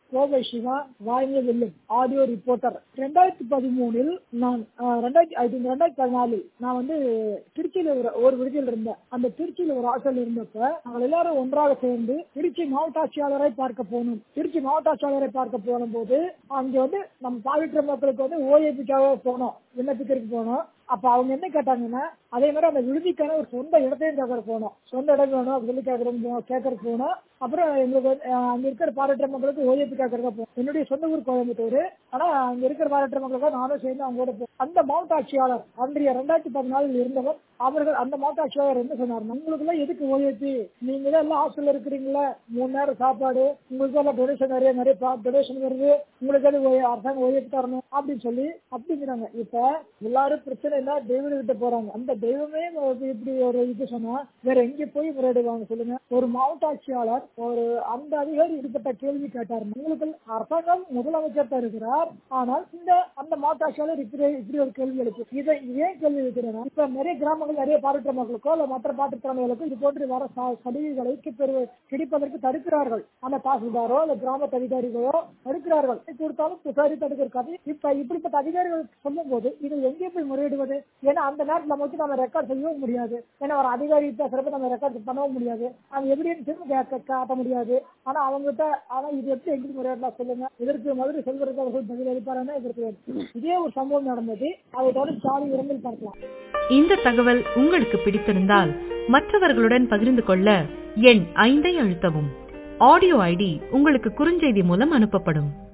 கோவை சிவா வாய்ந்த வெல்லும் audio reporter ரெண்டாயிரத்தி பதிமூணில் நான் ஆஹ், ரெண்டாயிரத்தி ஐ திங்க் ரெண்டாயிரத்தி பதினாலில் நான் வந்து திருச்சியில ஒரு ஒரு விடுதியில் இருந்தேன் அந்த திருச்சியில ஒரு ஹாஸ்டல் இருந்தப்ப நாங்கள் எல்லாரும் ஒன்றாக சேர்ந்து திருச்சி மாவட்ட ஆட்சியாளரை பார்க்க போனோம் திருச்சி மாவட்ட ஆட்சியாளரை பார்க்க போன போது அங்க வந்து நம்ம பாதிக்கிற மக்களுக்கு வந்து ஓஏபிக்காக போனோம் விண்ணப்பிக்கிறதுக்கு போனோம் அப்ப அவங்க என்ன கேட்டாங்கன்னா அதே மாதிரி அந்த விடுதிக்கான ஒரு சொந்த இடத்தையும் கேட்கற போனோம் சொந்த இடம் வேணும் அப்படின்னு சொல்லி கேட்கறது கேட்கறதுக்கு போனோம் அப்புறம் எங்களுக்கு வந்து, அஹ், அங்க இருக்கிற பாராட்டுற மக்களுக்கு ஓஏபி கேட்கறதா போனோம் என்னுடைய சொந்த ஊர் கோயம்புத்தூர் ஆனா அங்க இருக்கிற பாராட்டுற மக்களுக்கு நானும் சேர்ந்து அவங்க கூட போ அந்த மாவட்ட ஆட்சியாளர் அன்றைய ரெண்டாயிரத்தி பதினாலில் இருந்தவர் அவர்கள் அந்த மாவட்ட ஆட்சியாளர் என்ன சொன்னார் உங்களுக்கு எல்லாம் எதுக்கு ஓஏபி நீங்க தான் எல்லாம் ஹாஸ்டல்ல இருக்கிறீங்களா மூணு நேரம் சாப்பாடு உங்களுக்கு எல்லாம் டொனேஷன் நிறைய நிறைய டொனேஷன் வருது உங்களுக்கு அது ஓ- அரசாங்கம் ஓஏபி தரணும் அப்படின்னு சொல்லி அப்படிங்கிறாங்க இப்ப எல்லாரும் பிரச்சனை இல்ல தெய்வம் கிட்ட போறாங்க அந்த தெய்வமே ஒரு இப்படி ஒரு இது சொன்னா வேற எங்க போய் முறையிடுவாங்க சொல்லுங்க ஒரு மாவட்ட ஆட்சியாளர் ஒரு அந்த அதிகாரி இதுபட்ட கேள்வி கேட்டார் உங்களுக்கு அரசாங்கம் முதலமைச்சர் தான் இருக்கிறார் ஆனால் இந்த அந்த மாவட்ட ஆட்சியாளர் இப்படி இப்படி ஒரு கேள்வி எழுப்பு இதை ஏன் கேள்வி எழுக்கிறேன்னா இப்ப நிறைய கிராமங்கள் நிறைய பாதித்த மக்களுக்கோ இல்ல மற்ற பாதித்திறமைகளுக்கோ இது போன்று வர ச- சலுகைகளை பெறு கிடைப்பதற்கு தடுக்கிறார்கள் அந்த தாசில்தாரோ இல்ல கிராமத்து அதிகாரிகளோ தடுக்கிறார்கள் இது கொடுத்தாலும் புகாரி தடுக்கிறது இப்ப இப்படிப்பட்ட அதிகாரிகள் சொல்லும் போது இதை எங்கே போய் முறையிடுவது ஏன்னா அந்த நேரத்தில் நம்ம வச்சு நம்ம ரெக்கார்ட் செய்யவும் முடியாது ஏன்னா ஒரு அதிகாரி பேசுறப்ப நம்ம ரெக்கார்ட் பண்ணவும் முடியாது அது எப்படின்னு திரும்ப கேட்க காட்ட முடியாது ஆனா அவங்ககிட்ட ஆனா இது எப்படி எங்க முறையிடலாம் சொல்லுங்க இதற்கு மதுரை செல்வதற்கு அவர்கள் பதில் அளிப்பாருன்னா இதற்கு இதே ஒரு சம்பவம் நடந்தது அதை தொடர்ந்து சாலை இரண்டில் பார்க்கலாம் இந்த தகவல் உங்களுக்கு பிடித்திருந்தால் மற்றவர்களுடன் பகிர்ந்து கொள்ள எண் ஐந்தை அழுத்தவும் ஆடியோ ஐடி உங்களுக்கு குறுஞ்செய்தி மூலம் அனுப்பப்படும்